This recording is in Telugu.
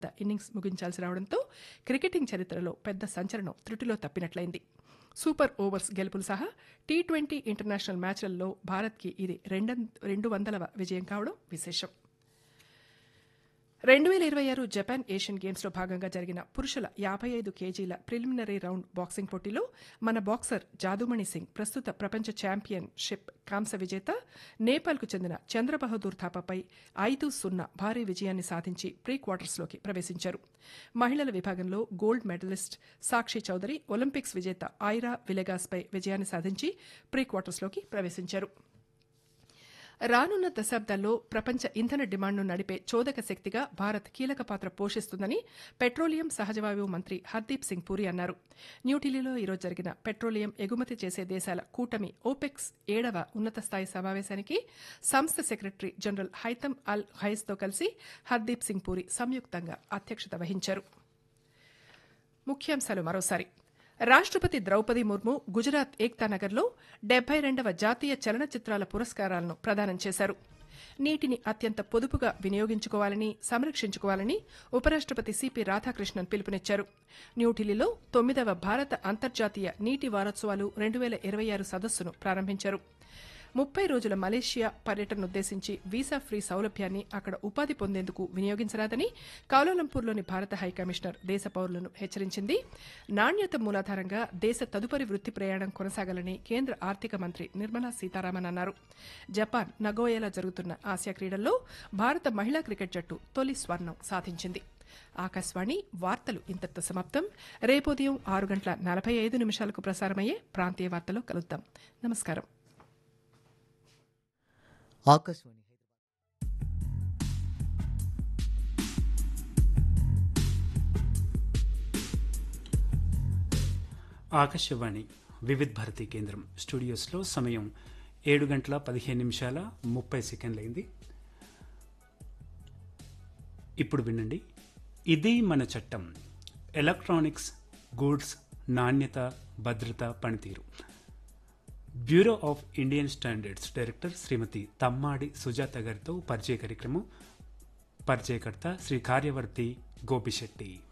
ఇన్నింగ్స్ ముగించాల్సి రావడంతో క్రికెటింగ్ చరిత్రలో పెద్ద సంచలనం త్రుటిలో తప్పినట్లయింది సూపర్ ఓవర్స్ గెలుపులు సహా టీ ట్వంటీ ఇంటర్నేషనల్ మ్యాచ్లలో భారత్కి ఇది రెండ రెండు వందలవ విజయం కావడం విశేషం రెండు వేల ఇరవై ఆరు జపాన్ ఏషియన్ గేమ్స్లో భాగంగా జరిగిన పురుషుల యాభై ఐదు కేజీల ప్రిలిమినరీ రౌండ్ బాక్సింగ్ పోటీలో మన బాక్సర్ జాదుమణి సింగ్ ప్రస్తుత ప్రపంచ ఛాంపియన్షిప్ కాంస్య విజేత నేపాల్కు చెందిన చంద్రబహదూర్ థాపాపై ఐదు సున్నా భారీ విజయాన్ని సాధించి ప్రీ క్వార్టర్స్లోకి ప్రవేశించారు మహిళల విభాగంలో gold medalist Sakshi Chaudhary Olympics విజేత ఐరా విలెగాస్పై విజయాన్ని సాధించి ప్రీ క్వార్టర్స్లోకి ప్రవేశించారు రానున్న దశాబ్దాల్లో ప్రపంచ ఇంధన డిమాండ్ను నడిపే చోదక శక్తిగా భారత్ కీలక పాత్ర పోషిస్తుందని పెట్రోలియం సహజవాయువు మంత్రి హర్దీప్ సింగ్ పూరి అన్నారు న్యూఢిల్లీలో ఈరోజు జరిగిన పెట్రోలియం ఎగుమతి చేసే దేశాల కూటమి ఓపెక్స్ ఏడవ ఉన్నత స్థాయి సమావేశానికి సంస్థ సెక్రటరీ జనరల్ హైతమ్ అల్ హైస్తో కలిసి హర్దీప్ సింగ్ పూరి సంయుక్తంగా అధ్యక్షత వహించారు ముఖ్యాంశాలు మరోసారి రాష్ట్రపతి ద్రౌపది ముర్ము గుజరాత్ ఏక్తా నగర్లో డెబ్బై రెండవ జాతీయ చలనచిత్రాల పురస్కారాలను ప్రదానం చేశారు నీటిని అత్యంత పొదుపుగా వినియోగించుకోవాలని సంరక్షించుకోవాలని ఉపరాష్ట్రపతి సిపి రాధాకృష్ణన్ పిలుపునిచ్చారు న్యూఢిల్లీలో తొమ్మిదవ భారత అంతర్జాతీయ నీటి వారోత్సవాలు రెండు వేల ఇరవై ఆరు సదస్సును ప్రారంభించారు ముప్పై రోజుల మలేషియా పర్యటననుద్దేశించి వీసా ఫ్రీ సౌలభ్యాన్ని అక్కడ ఉపాధి పొందేందుకు వినియోగించరాదని కౌలాలంపూర్లోని భారత హైకమిషనర్ దేశ పౌరులను హెచ్చరించింది నాణ్యత మూలాధారంగా దేశ తదుపరి వృత్తి ప్రయాణం కొనసాగాలని కేంద్ర ఆర్థిక మంత్రి నిర్మలా సీతారామన్ అన్నారు జపాన్ నగోయాలో జరుగుతున్న ఆసియా క్రీడల్లో భారత మహిళా క్రికెట్ జట్టు తొలి స్వర్ణం సాధించింది ఆకాశవాణి వార్తలు ఇంతటితో సమాప్తం రేపోదయం ఆరు గంటల నలభై ఐదు నిమిషాలకు ప్రసారమయ్యే ప్రాంతీయ వార్తలో కలుద్దాం నమస్కారం ఆకాశవాణి ఆకాశవాణి వివిధ్ భారతి కేంద్రం స్టూడియోస్లో సమయం ఏడు గంటల పదిహేను నిమిషాల ముప్పై సెకండ్లైంది ఇప్పుడు వినండి ఇది మన చట్టం ఎలక్ట్రానిక్స్ గూడ్స్ నాణ్యత భద్రత పనితీరు bureau of Indian standards director Shrimati Tammadi Sujatha గారితో పరిచయ కార్యక్రమం పరిచయకర్త శ్రీ కార్యవర్తి గోపిశెట్టి